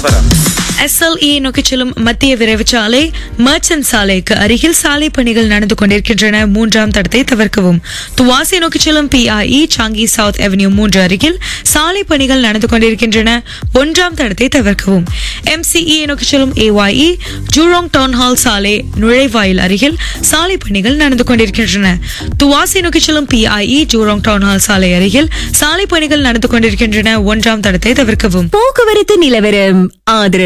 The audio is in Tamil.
நிலவரம் எஸ்எல்இ நோக்கிச் செல்லும் மத்திய விரைவு சாலை மர்ச்சன்ட் சாலைக்கு அருகில் சாலை பணிகள் நடந்து கொண்டிருக்கின்றன மூன்றாம் தடத்தை தவிர்க்கவும் துவாசி நோக்கிச் செல்லும் பிஐஇ சாங்கி சவுத் அவென்யூ மூன்று அருகில் சாலை பணிகள் நடந்து கொண்டிருக்கின்றன ஒன்றாம் தடத்தை தவிர்க்கவும் எம்சிஇ நோக்கிச் செல்லும் ஏஒய்இ ஜூரோங் டவுன் ஹால் சாலை நுழைவாயில் அருகில் சாலை பணிகள் நடந்து கொண்டிருக்கின்றன துவாசி நோக்கிச் செல்லும் பிஐஇ ஜூரோங் டவுன் ஹால் சாலை அருகில் சாலை பணிகள் நடந்து கொண்டிருக்கின்றன ஒன்றாம் தடத்தை தவிர்க்கவும் போக்குவரத்து நிலவரம் ஆதரவு